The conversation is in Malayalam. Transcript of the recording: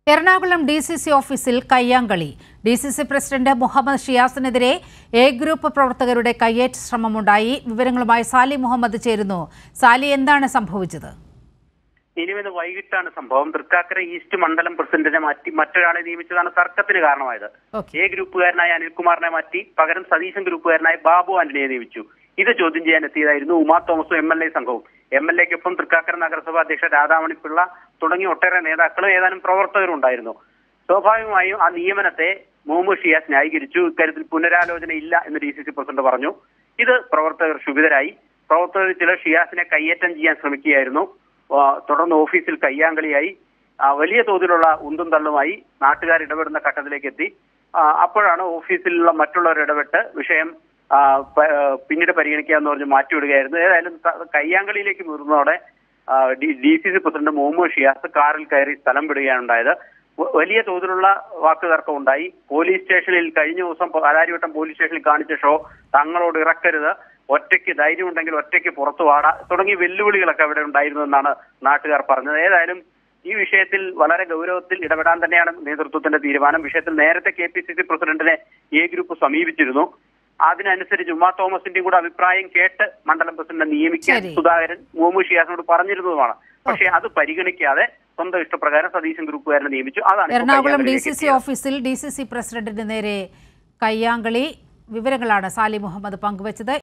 എറണാകുളം ഡി സി സി ഓഫീസിൽ കയ്യാങ്കളി D C C president Muhammad ഷിയാസിനെതിരെ എ ഗ്രൂപ്പ് പ്രവർത്തകരുടെ കയ്യേറ്റ ശ്രമമുണ്ടായി വിവരങ്ങളുമായി സാലി മുഹമ്മദ് ചേരുന്നു സാലി എന്താണ് സംഭവിച്ചത് ഇനിമിന്ന് വൈകിട്ടാണ് സംഭവം തൃക്കാക്കര ഈസ്റ്റ് മണ്ഡലം പ്രസിഡന്റിനെ മാറ്റി മറ്റൊരാളെ നിയമിച്ചതാണ് തർക്കത്തിന് കാരണമായത് ഓക്കെ എ ഗ്രൂപ്പുകാരനായ അനിൽകുമാറിനെ മാറ്റി പകരം സതീശൻ ഗ്രൂപ്പുകാരനായ ബാബു ആന്റണിയെ നിയമിച്ചു ഇത് ചോദ്യം ചെയ്യാൻ എത്തിയതായിരുന്നു ഉമാ തോമസും എം എൽ എ സംഘവും എം എൽ എക്കൊപ്പം തൃക്കാക്കര നഗരസഭാ അധ്യക്ഷ രാധാമണി പിള്ള തുടങ്ങിയ ഒട്ടേറെ നേതാക്കളും ഏതാനും പ്രവർത്തകരും ഉണ്ടായിരുന്നു സ്വാഭാവികമായും ആ നിയമനത്തെ മുഹമ്മദ് ഷിയാസ് ന്യായീകരിച്ചു ഇക്കാര്യത്തിൽ പുനരാലോചന ഇല്ല എന്ന് ഡി സി സി പ്രസിഡന്റ് പറഞ്ഞു ഇത് പ്രവർത്തകർ ക്ഷുഭിതരായി പ്രവർത്തകർ ചിലർ ഷിയാസിനെ കയ്യേറ്റം ചെയ്യാൻ ശ്രമിക്കുകയായിരുന്നു ആ, തുടർന്ന് ഓഫീസിൽ കയ്യാങ്കളിയായി ആ, വലിയ തോതിലുള്ള ഉന്തും തള്ളുമായി നാട്ടുകാർ ഇടപെടുന്ന ഘട്ടത്തിലേക്ക് എത്തി ആ, അപ്പോഴാണ് ഓഫീസിലുള്ള മറ്റുള്ളവർ ഇടപെട്ട് വിഷയം ആ, പ- ആ, പിന്നീട് പരിഗണിക്കാന്ന് പറഞ്ഞ് മാറ്റിവിടുകയായിരുന്നു ഏതായാലും ത- കയ്യാങ്കളിയിലേക്ക് മുതിർന്നതോടെ D C C president Muhammad Shiyas കാറിൽ കയറി സ്ഥലം വിടുകയാണ് ഉണ്ടായത് വ- വലിയ തോതിലുള്ള വാക്കുതർക്കം ഉണ്ടായി പോലീസ് സ്റ്റേഷനിൽ കഴിഞ്ഞ ദിവസം പാലാരിവട്ടം പോലീസ് സ്റ്റേഷനിൽ കാണിച്ച ഷോ തങ്ങളോട് ഇറക്കരുത് ഒറ്റയ്ക്ക് ധൈര്യമുണ്ടെങ്കിൽ ഒറ്റയ്ക്ക് പുറത്തു വാടാ തുടങ്ങിയ വെല്ലുവിളികളൊക്കെ അവിടെ ഉണ്ടായിരുന്നു എന്നാണ് നാട്ടുകാർ പറഞ്ഞത് ഏതായാലും ഈ വിഷയത്തിൽ വളരെ ഗൗരവത്തിൽ ഇടപെടാൻ തന്നെയാണ് നേതൃത്വത്തിന്റെ തീരുമാനം വിഷയത്തിൽ നേരത്തെ കെ പി സി സി പ്രസിഡന്റിനെ എ ഗ്രൂപ്പ് സമീപിച്ചിരുന്നു അതിനനുസരിച്ച് ഉമാ തോമസിന്റെയും കൂടെ അഭിപ്രായം കേട്ട് മണ്ഡലം പ്രസിഡന്റിനെ നിയമിക്കാൻ ശരി. സുധാകരൻ മുഹമ്മദ് ഷിയാസിനോട് പറഞ്ഞിരുന്നതുമാണ് പക്ഷേ അത് പരിഗണിക്കാതെ സ്വന്തം ഇഷ്ടപ്രകാരം സതീശൻ ഗ്രൂപ്പുകാരനെ നിയമിച്ചു അതാണ് ഇപ്പോൾ എറണാകുളം ഡി കയ്യാങ്കളിയിലേക്ക് സി സി എത്തിയത്. ഓഫീസിൽ ഡി സി സി പ്രസിഡന്റിന് നേരെ കയ്യാങ്കളി വിവരങ്ങളാണ് സാലി മുഹമ്മദ് പങ്കുവച്ചത്